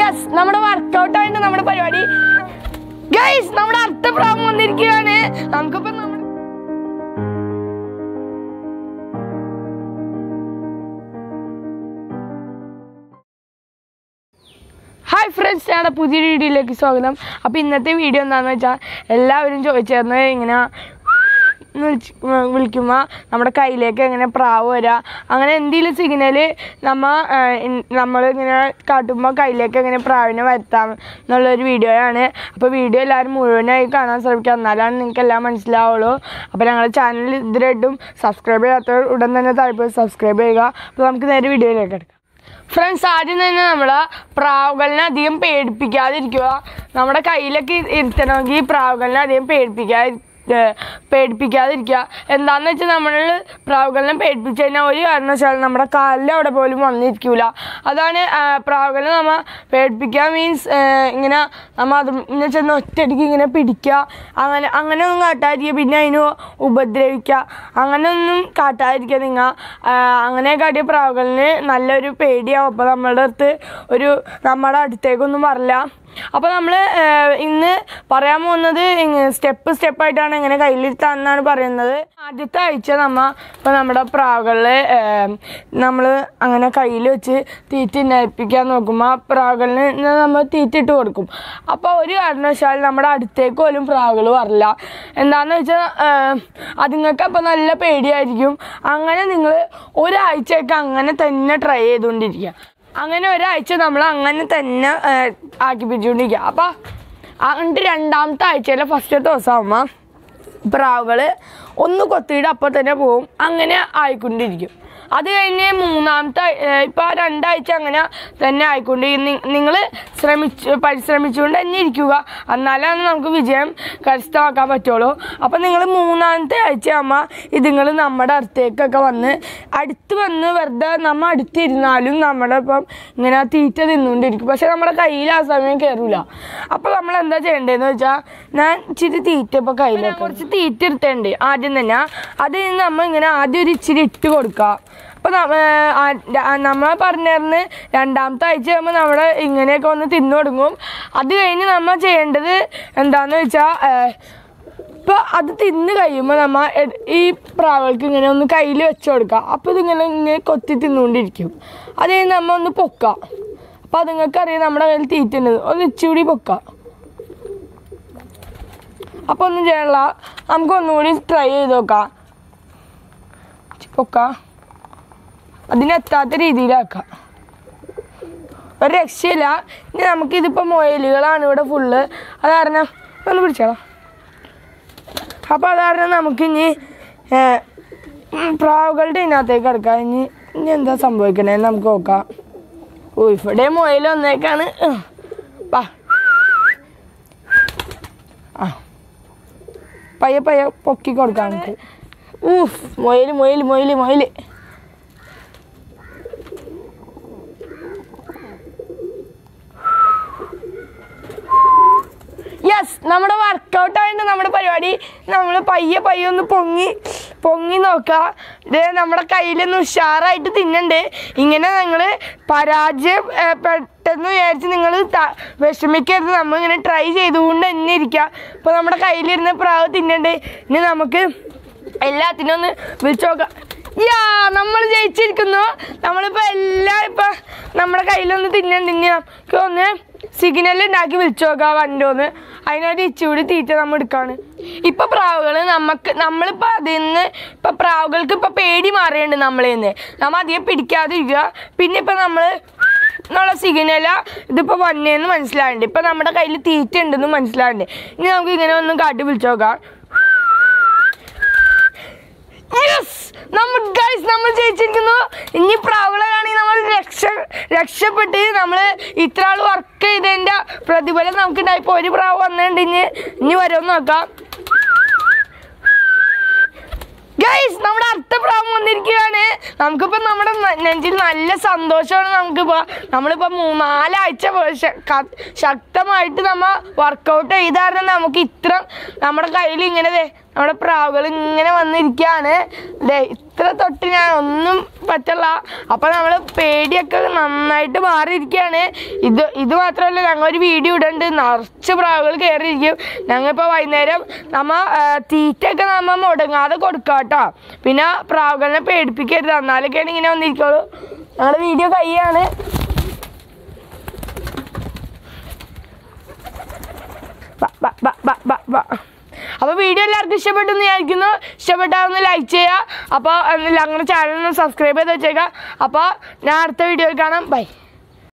Yes നമ്മുടെ workout ആയിട്ട് നമ്മുടെ പരിപാടി ഗൈസ് നമ്മുടെ അടുത്ത പ്രായം വന്നിരിക്കുകയാണ് നമുക്കിപ്പോ നമ്മുടെ ഹായ് ഫ്രണ്ട്സ് ഞങ്ങളുടെ പുതിയ വീഡിയോയിലേക്ക് സ്വാഗതം അപ്പോൾ ഇന്നത്തെ വീഡിയോ എന്താണെന്ന് വെച്ചാൽ എല്ലാവരും ചോദിച്ചിരുന്നത് ഇങ്ങനെ വിളിക്കുമ്പോൾ നമ്മുടെ കയ്യിലേക്ക് ഇങ്ങനെ പ്രാവ് വരിക അങ്ങനെ എന്തെങ്കിലും സിഗ്നൽ നമ്മ നമ്മൾ ഇങ്ങനെ കാട്ടുമ്പോൾ കയ്യിലേക്ക് ഇങ്ങനെ പ്രാവിനെ വരുത്താം എന്നുള്ളൊരു വീഡിയോയാണ് അപ്പോൾ വീഡിയോ എല്ലാവരും മുഴുവനായി കാണാൻ ശ്രമിക്കുക എന്നാലാണ് നിങ്ങൾക്ക് എല്ലാം മനസ്സിലാവുള്ളൂ അപ്പോൾ ഞങ്ങളുടെ ചാനൽ ഇതിലായിട്ടും സബ്സ്ക്രൈബ് ചെയ്യാത്തവർ ഉടൻ തന്നെ താല്പര്യം സബ്സ്ക്രൈബ് ചെയ്യുക അപ്പോൾ നമുക്ക് നേരെ വീഡിയോയിലേക്ക് എടുക്കാം ഫ്രണ്ട്സ് ആദ്യം തന്നെ നമ്മൾ പ്രാവുകളിനെ അധികം പേടിപ്പിക്കാതിരിക്കുക നമ്മുടെ കയ്യിലൊക്കെ ഇരുത്തണമെങ്കിൽ പ്രാവുകളിനെ അധികം പേടിപ്പിക്കാതി ഏർ പേടിപ്പിക്കാതിരിക്കുക എന്താണെന്ന് വെച്ചാൽ നമ്മൾ പ്രാവുകളിനെ പേടിപ്പിച്ച് കഴിഞ്ഞാൽ ഒരു കാരണവശാലും നമ്മുടെ കാലിൽ അവിടെ പോലും വന്നിരിക്കൂല അതാണ് ആ, പ്രാവുകളെ നമ്മൾ പേടിപ്പിക്കുക മീൻസ് ഇങ്ങനെ നമ്മൾ അത് എന്ന് ചെന്ന് ഒറ്റയടിക്ക് ഇങ്ങനെ പിടിക്കുക അങ്ങനെ അങ്ങനെയൊന്നും കാട്ടാതിരിക്കുക പിന്നെ അതിന് ഉപദ്രവിക്കുക അങ്ങനെയൊന്നും കാട്ടാതിരിക്കുക നിങ്ങൾ അങ്ങനെ കാട്ടിയ പ്രാവുകളിന് നല്ലൊരു പേടിയാവും അപ്പോൾ നമ്മളുടെ അടുത്ത് ഒരു നമ്മുടെ അടുത്തേക്കൊന്നും വരില്ല അപ്പോൾ നമ്മൾ ഇന്ന് പറയാൻ പോകുന്നത് സ്റ്റെപ്പ് സ്റ്റെപ്പായിട്ടാണ് ഇങ്ങനെ കയ്യിലിരുത്താന്നാണ് പറയുന്നത് ആദ്യത്തെ ആഴ്ച നമ്മ ഇപ്പോൾ നമ്മുടെ പ്രാവുകളിൽ നമ്മൾ അങ്ങനെ കയ്യിൽ വെച്ച് തീറ്റ നയിപ്പിക്കാൻ നോക്കുമ്പോൾ ആ പ്രാവുകളിന് നമ്മൾ തീറ്റ ഇട്ട് കൊടുക്കും അപ്പോൾ ഒരു കാരണവശാലും നമ്മുടെ അടുത്തേക്ക് പോലും പ്രാവുകൾ വരില്ല എന്താണെന്ന് വെച്ചാൽ അതുങ്ങൾക്ക് അപ്പോൾ നല്ല പേടിയായിരിക്കും അങ്ങനെ നിങ്ങൾ ഒരാഴ്ചയൊക്കെ അങ്ങനെ തന്നെ ട്രൈ ചെയ്തുകൊണ്ടിരിക്കുക അങ്ങനെ ഒരാഴ്ച നമ്മൾ അങ്ങനെ തന്നെ ഏഹ്, ആക്കിപ്പിച്ചുകൊണ്ടിരിക്കുക അപ്പോൾ എന്നിട്ട് രണ്ടാമത്തെ ആഴ്ചയിലെ ഫസ്റ്റ് ദിവസം ആകുമ്പോൾ പ്രാവുകൾ ഒന്ന് കൊത്തിയിട്ട് അപ്പോൾ തന്നെ പോവും അങ്ങനെ ആയിക്കൊണ്ടിരിക്കും അത് കഴിഞ്ഞ് മൂന്നാമത്തെ ഇപ്പോൾ രണ്ടാഴ്ച അങ്ങനെ തന്നെ ആയിക്കൊണ്ടിരിക്കും നിങ്ങൾ ശ്രമിച്ച് പരിശ്രമിച്ചുകൊണ്ട് തന്നെ ഇരിക്കുക എന്നാലാണ് നമുക്ക് വിജയം കരസ്ഥമാക്കാൻ പറ്റുള്ളൂ അപ്പോൾ നിങ്ങൾ മൂന്നാമത്തെ ആഴ്ച ആകുമ്പോൾ ഇതുങ്ങൾ നമ്മുടെ അടുത്തേക്കൊക്കെ വന്ന് അടുത്ത് വന്ന് വെറുതെ നമ്മൾ അടുത്തിരുന്നാലും നമ്മുടെ ഇപ്പം ഇങ്ങനെ തീറ്റ തിന്നുകൊണ്ടിരിക്കും പക്ഷെ നമ്മുടെ കയ്യിൽ ആ സമയം കയറൂല അപ്പോൾ നമ്മൾ എന്താ ചെയ്യേണ്ടതെന്ന് വെച്ചാൽ ഞാൻ ഇച്ചിരി തീറ്റ ഇപ്പോൾ കയ്യിൽ കുറച്ച് തീറ്റ എടുത്തേണ്ട് ആദ്യം തന്നെ അത് നമ്മൾ ഇങ്ങനെ ആദ്യം ഒരു ഇച്ചിരി ഇട്ട് കൊടുക്കുക അപ്പോൾ നമ്മൾ പറഞ്ഞിരുന്ന് രണ്ടാമത്തെ ആഴ്ച ആകുമ്പോൾ നമ്മൾ ഇങ്ങനെയൊക്കെ ഒന്ന് തിന്നു തുടങ്ങും അത് കഴിഞ്ഞ് നമ്മൾ ചെയ്യേണ്ടത് എന്താണെന്ന് വെച്ചാൽ ഇപ്പോൾ അത് തിന്ന് കഴിയുമ്പോൾ നമ്മൾ എട്- ഈ പ്രാവുകൾക്ക് ഇങ്ങനെ ഒന്ന് കയ്യിൽ വെച്ച് കൊടുക്കുക അപ്പോൾ ഇതിങ്ങനെ ഇങ്ങനെ കൊത്തി തിന്നുകൊണ്ടിരിക്കും അത് കഴിഞ്ഞ് നമ്മൾ ഒന്ന് പൊക്കാം അപ്പോൾ അതുങ്ങൾക്ക് അറിയാം നമ്മുടെ കയ്യിൽ തീറ്റുണ്ട് ഒന്ന് ഇച്ചിരി പൊക്കാം അപ്പോൾ ഒന്നും ചെയ്യണില്ല നമുക്ക് ഒന്നുകൂടി ട്രൈ ചെയ്ത് നോക്കാം പൊക്കാം അതിനെത്താത്ത രീതിയിലാക്കാം ഒരു രക്ഷയില്ല ഇനി നമുക്കിതിപ്പോൾ മൊയലുകളാണ് ഇവിടെ ഫുള്ള് അത് കാരണം ഒന്ന് പിടിച്ചോളാം അപ്പോൾ അത് കാരണം നമുക്കിനി ഏഹ്, ഉം, പ്രാവുകളുടെ ഇതിനകത്തേക്ക് കിടക്കാം ഇനി ഇനി എന്താ സംഭവിക്കണേന്ന് നമുക്ക് നോക്കാം ഓ ഇവിടെ മൊയിൽ വന്നേക്കാണ് ഉം. വാ ആ പയ്യെ പയ്യെ പൊക്കി കൊടുക്കാം നമുക്ക് ഊഫ് മൊയിൽ മൊയിൽ മൊയിൽ മൊയിൽ യെസ് നമ്മുടെ വർക്കൗട്ട് ആയിട്ട് നമ്മുടെ പരിപാടി നമ്മൾ പയ്യെ പയ്യെ ഒന്ന് പൊങ്ങി പൊങ്ങി നോക്കുക ഇത് നമ്മുടെ കയ്യിലൊന്ന് ഉഷാറായിട്ട് തിന്നണ്ട് ഇങ്ങനെ നിങ്ങൾ പരാജയം ഏ, പെട്ടെന്ന് വിചാരിച്ച് നിങ്ങൾ വിഷമിക്കരുത് നമ്മൾ ഇങ്ങനെ ട്രൈ ചെയ്തുകൊണ്ട് തന്നെ ഇരിക്കുക ഇപ്പോൾ നമ്മുടെ കയ്യിലിരുന്ന് പ്രാവ് തിന്നണ്ട് ഇനി നമുക്ക് എല്ലാത്തിനും ഒന്ന് വിളിച്ചു നോക്കാം യാ നമ്മൾ ജയിച്ചിരിക്കുന്നു നമ്മളിപ്പോൾ എല്ലാം ഇപ്പം നമ്മുടെ കയ്യിലൊന്ന് തിന്നണ്ട് ഇനി നമുക്ക് ഒന്ന് സിഗ്നൽ ഉണ്ടാക്കി വിളിച്ചു നോക്കാം വണ്ടോന്ന് അതിനൊരു ഇച്ചിരി തീറ്റ നമ്മൾ എടുക്കാണ് ഇപ്പൊ പ്രാവുകൾ നമുക്ക് നമ്മളിപ്പോൾ അതിൽ നിന്ന് ഇപ്പൊ പ്രാവുകൾക്ക് ഇപ്പൊ പേടി മാറിയുണ്ട് നമ്മളിൽ നിന്ന് നമ്മൾ അധികം പിടിക്കാതിരിക്കുക പിന്നെ ഇപ്പൊ നമ്മൾ എന്നുള്ള സിഗ്നല ഇതിപ്പോൾ വന്നേന്ന് മനസ്സിലാവുന്നുണ്ട് ഇപ്പൊ നമ്മുടെ കയ്യിൽ തീറ്റ ഉണ്ടെന്ന് മനസ്സിലാവുന്നുണ്ട് ഇനി നമുക്ക് ഇങ്ങനെ ഒന്ന് കാട്ടി വിളിച്ചു നോക്കാം യെസ് നമ്മൾ ഗൈസ് നമ്മൾ ജയിച്ചിരിക്കുന്നു ഇനി പ്രാവുകളാണെങ്കിൽ നമ്മൾ രക്ഷ രക്ഷപ്പെട്ട് നമ്മൾ ഇത്ര ആൾ വർക്ക് ചെയ്തതിൻ്റെ പ്രതിഫലം നമുക്ക് ഉണ്ടായി ഇപ്പോൾ ഒരു പ്രാവ് വന്നിട്ടുണ്ട് ഇനി ഇനി വരുമെന്ന് നോക്കാം ഗൈസ് നമ്മുടെ അടുത്ത പ്രാവ് വന്നിരിക്കുകയാണ് നമുക്കിപ്പോൾ നമ്മുടെ ന- നെഞ്ചിൽ നല്ല സന്തോഷമാണ് നമുക്കിപ്പോൾ നമ്മളിപ്പോൾ മൂന്ന് നാലാഴ്ച പോ- ശ- ക- ശക്തമായിട്ട് നമ്മൾ വർക്കൗട്ട് ചെയ്ത കാരണം നമുക്ക് ഇത്ര നമ്മുടെ കയ്യിൽ ഇങ്ങനെ ദേ നമ്മുടെ പ്രാവുകൾ ഇങ്ങനെ വന്നിരിക്കുകയാണ് ദേ ഇത്ര തൊട്ട് ഞാൻ ഒന്നും പറ്റില്ല അപ്പം നമ്മൾ പേടിയൊക്കെ നന്നായിട്ട് മാറിയിരിക്കുകയാണ് ഇത് ഇത് മാത്രമല്ല ഞങ്ങൾ ഒരു വീഡിയോ ഇടുന്നുണ്ട് നിറച്ച് പ്രാവുകൾ കയറിയിരിക്കും ഞങ്ങളിപ്പോൾ വൈകുന്നേരം നമ്മ ആ, തീറ്റയൊക്കെ നമ്മ മുടങ്ങാതെ കൊടുക്കുക കേട്ടോ പിന്നെ പ്രാവുകളെ പേടിപ്പിക്കരുത് എന്നാലൊക്കെയാണ് ഇങ്ങനെ വന്നിരിക്കുള്ളൂ ഞങ്ങളുടെ വീഡിയോ കൈയാണ് അപ്പോൾ വീഡിയോ എല്ലാവർക്കും ഇഷ്ടപ്പെട്ടു എന്ന് വിചാരിക്കുന്നു ഇഷ്ടപ്പെട്ടാൽ ഒന്ന് ലൈക്ക് ചെയ്യുക അപ്പോൾ ഞങ്ങളുടെ ചാനൽ ഒന്ന് സബ്സ്ക്രൈബ് ചെയ്ത് വെച്ചേക്കാം അപ്പോൾ ഞാൻ അടുത്ത വീഡിയോയിൽ കാണാം ബൈ